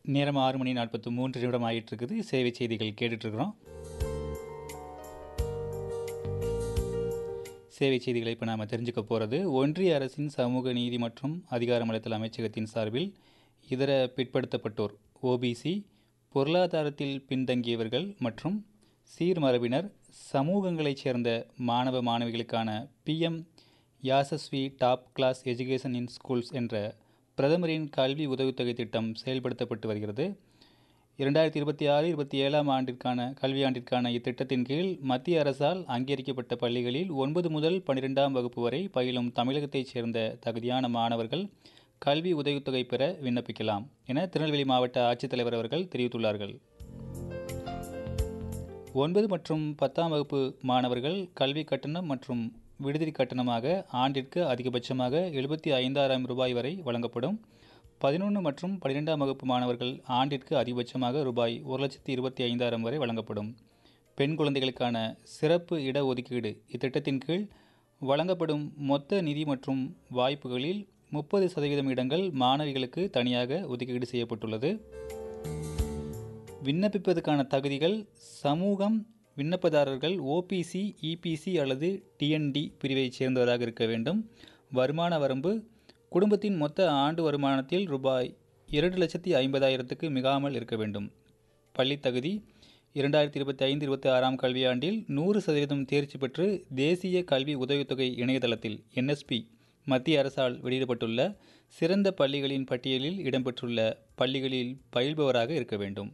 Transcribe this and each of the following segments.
நேரம் ஆறு மணி நாற்பத்து மூன்று நிமிடம் ஆகிட்டு இருக்குது சேவை செய்திகள் கேட்டுட்ருக்குறோம் சேவை செய்திகளை இப்போ நாம் தெரிஞ்சுக்க போகிறது ஒன்றிய அரசின் சமூக நீதி மற்றும் அதிகாரமளித்தல் அமைச்சகத்தின் சார்பில் இதர பிற்படுத்தப்பட்டோர் ஓபிசி பொருளாதாரத்தில் பின்தங்கியவர்கள் மற்றும் சீர்மரபினர் சமூகங்களைச் சேர்ந்த மாணவ மாணவிகளுக்கான PM Yasasvi top class education in schools என்ற பிரதமரின் கல்வி உதவித்தொகை திட்டம் செயல்படுத்தப்பட்டு வருகிறது இரண்டாயிரத்தி இருபத்தி ஆறு இருபத்தி ஏழாம் ஆண்டிற்கான கல்வியாண்டிற்கான இத்திட்டத்தின் கீழ் மத்திய அரசால் அங்கீகரிக்கப்பட்ட பள்ளிகளில் ஒன்பது முதல் பன்னிரெண்டாம் வகுப்பு வரை பயிலும் தமிழகத்தைச் சேர்ந்த தகுதியான மாணவர்கள் கல்வி உதவித்தொகை பெற விண்ணப்பிக்கலாம் என திருநெல்வேலி மாவட்ட ஆட்சித்தலைவர் அவர்கள் தெரிவித்துள்ளார்கள் ஒன்பது மற்றும் பத்தாம் வகுப்பு மாணவர்கள் கல்வி கட்டணம் மற்றும் விடுதி கட்டணமாக ஆண்டிற்கு அதிகபட்சமாக எழுபத்தி ஐந்தாயிரம் ரூபாய் வரை வழங்கப்படும் பதினொன்று மற்றும் பன்னிரெண்டாம் வகுப்பு மாணவர்கள் ஆண்டிற்கு அதிகபட்சமாக ரூபாய் ஒரு லட்சத்தி இருபத்தி ஐந்தாயிரம் வரை வழங்கப்படும் பெண் குழந்தைகளுக்கான சிறப்பு இட ஒதுக்கீடு இத்திட்டத்தின் கீழ் வழங்கப்படும் மொத்த நிதி மற்றும் வாய்ப்புகளில் முப்பது சதவீதம் இடங்கள் மாணவிகளுக்கு தனியாக ஒதுக்கீடு செய்யப்பட்டுள்ளது விண்ணப்பிப்பதற்கான தகுதிகள் சமூகம் விண்ணப்பதாரர்கள் ஓபிசி இபிசி அல்லது டிஎன்டி பிரிவைச் சேர்ந்தவராக இருக்க வேண்டும் வருமான வரம்பு குடும்பத்தின் மொத்த ஆண்டு வருமானத்தில் ரூபாய் இரண்டு லட்சத்தி ஐம்பதாயிரத்துக்கு மிகாமல் இருக்க வேண்டும் பள்ளி தகுதி இரண்டாயிரத்தி இருபத்தி ஐந்து இருபத்தி ஆறாம் கல்வியாண்டில் நூறு சதவீதம் தேர்ச்சி பெற்று தேசிய கல்வி உதவித்தொகை இணையதளத்தில் என்எஸ்பி மத்திய அரசால் வெளியிடப்பட்டுள்ள சிறந்த பள்ளிகளின் பட்டியலில் இடம்பெற்றுள்ள பள்ளிகளில் பயில்பவராக இருக்க வேண்டும்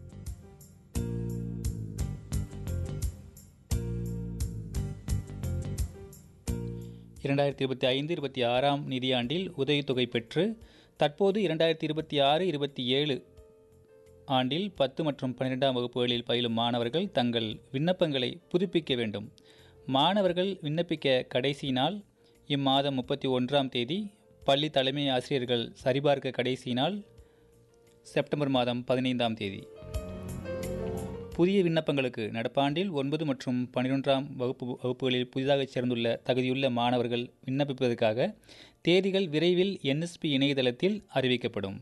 இரண்டாயிரத்தி இருபத்தி ஐந்து இருபத்தி ஆறாம் நிதியாண்டில் உதவித்தொகை பெற்று தற்போது இரண்டாயிரத்தி இருபத்தி ஆறு இருபத்தி ஏழு ஆண்டில் பத்து மற்றும் பன்னிரெண்டாம் வகுப்புகளில் பயிலும் மாணவர்கள் தங்கள் விண்ணப்பங்களை புதுப்பிக்க வேண்டும் மாணவர்கள் விண்ணப்பிக்க கடைசி நாள் இம்மாதம் முப்பத்தி ஒன்றாம் தேதி பள்ளி தலைமை ஆசிரியர்கள் சரிபார்க்க கடைசி நாள் செப்டம்பர் மாதம் பதினைந்தாம் தேதி புதிய விண்ணப்பங்களுக்கு நடப்பாண்டில் ஒன்பது மற்றும் பன்னிரெண்டாம் வகுப்பு வகுப்புகளில் புதிதாக சேர்ந்துள்ள தகுதியுள்ள மாணவர்கள் விண்ணப்பிப்பதற்காக தேதிகள் விரைவில் என்எஸ்பி இணையதளத்தில் அறிவிக்கப்படும்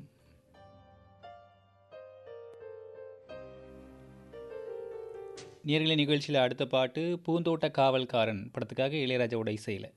நேர்களை நிகழ்ச்சியில் அடுத்த பாட்டு பூந்தோட்ட காவல்காரன் படத்துக்காக இளையராஜாவோட இசையில்